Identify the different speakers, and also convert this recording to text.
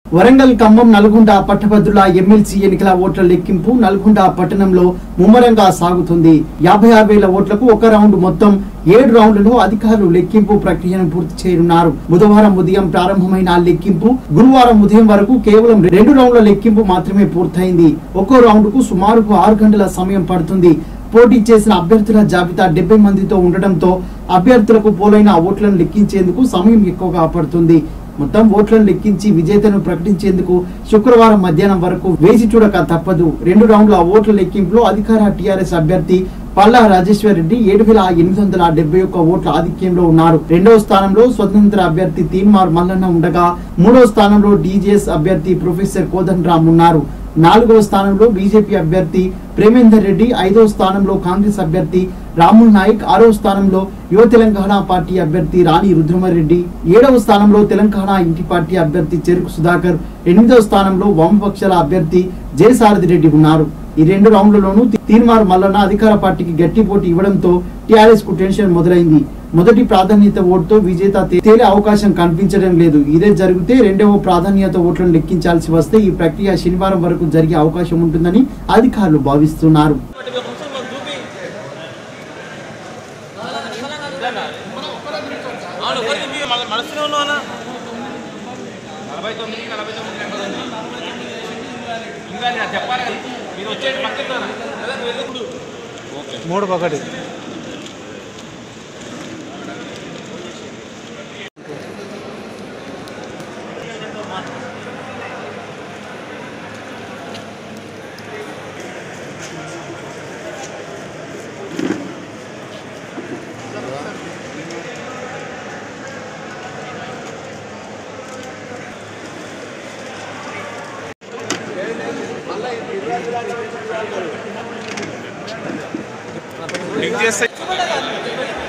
Speaker 1: వరంగల్ ఖమ్మం నల్గొండ పట్టభద్రుల ఎమ్మెల్సీ ఎన్నికల ఓట్ల లెక్కింపు నల్గొండ పట్టణంలో ముమ్మరంగా సాగుతుంది యాభై ఆరు వేల ఓట్లకు ఒక రౌండ్ మొత్తం ఏడు రౌండ్లలో అధికారులు లెక్కింపు ప్రక్రియను పూర్తి చేయనున్నారు బుధవారం ఉదయం ప్రారంభమైన ఆ లెక్కింపు గురువారం ఉదయం వరకు కేవలం రెండు రౌండ్ల లెక్కింపు మాత్రమే పూర్తయింది ఒక్కో రౌండ్ కు సుమారు ఆరు గంటల సమయం పడుతుంది పోటీ చేసిన అభ్యర్థుల జాబితా డెబ్బై మందితో ఉండడంతో అభ్యర్థులకు పోలైన ఓట్లను లెక్కించేందుకు సమయం ఎక్కువగా పడుతుంది మొత్తం ఓట్లను లెక్కించి విజేతను ప్రకటించేందుకు శుక్రవారం మధ్యాహ్నం వరకు వేచి చూడక తప్పదు రెండు రౌండ్ల ఓట్ల లెక్కింపులో అధికార టీఆర్ఎస్ అభ్యర్థి పల్లా రాజేశ్వర్ రెడ్డి ఏడు వేల ఎనిమిది వందల డెబ్బై ఒక్క ఓట్ల ఆధిక్యంలో ఉన్నారు రెండవ స్థానంలో స్వతంత్ర అభ్యర్థి తీన్మార్ మల్లన్న ఉండగా మూడవ స్థానంలో డీజేఎస్ అభ్యర్థి ప్రొఫెసర్ కోదన్ రామ్ ఉన్నారు నాలుగవ స్థానంలో బీజేపీ అభ్యర్థి ప్రేమేందర్ రెడ్డి ఐదవ స్థానంలో కాంగ్రెస్ అభ్యర్థి రాముల్ నాయక్ ఆరవ స్థానంలో యువ తెలంగాణ పార్టీ అభ్యర్థి రాణి రుద్రమరెడ్డి ఏడవ స్థానంలో తెలంగాణ ఇంటి పార్టీ అభ్యర్థి చెరుకు సుధాకర్ ఎనిమిదవ స్థానంలో వామపక్షాల అభ్యర్థి జయసారథి రెడ్డి ఉన్నారు ఈ రెండు రౌండ్లలోనూ తీర్మార్ మల్లన్న అధికార పార్టీకి గట్టి పోటీ ఇవ్వడంతో టీఆర్ఎస్ కు టెన్షన్ మొదలైంది మొదటి ప్రాధాన్యత ఓటుతో విజేత తే- తేలే అవకాశం కనిపించడం లేదు ఇదే జరిగితే రెండవ ప్రాధాన్యత ఓట్లను లెక్కించాల్సి వస్తే ఈ ప్రక్రియ శనివారం వరకు జరిగే అవకాశం ఉంటుందని అధికారులు భావిస్తున్నారు
Speaker 2: అవును ఒకరికి మీ మన- మనసులో ఉన్నానా నలభై తొమ్మిది నలభై తొమ్మిది ఎనభై తొమ్మిది ఇంకా నేను చెప్పాలి కదా మీరు వచ్చేది పక్కన అదే నువ్వు వెళ్ళినప్పుడు
Speaker 3: మూడు ఒకటి
Speaker 2: లింక్ చేస్తే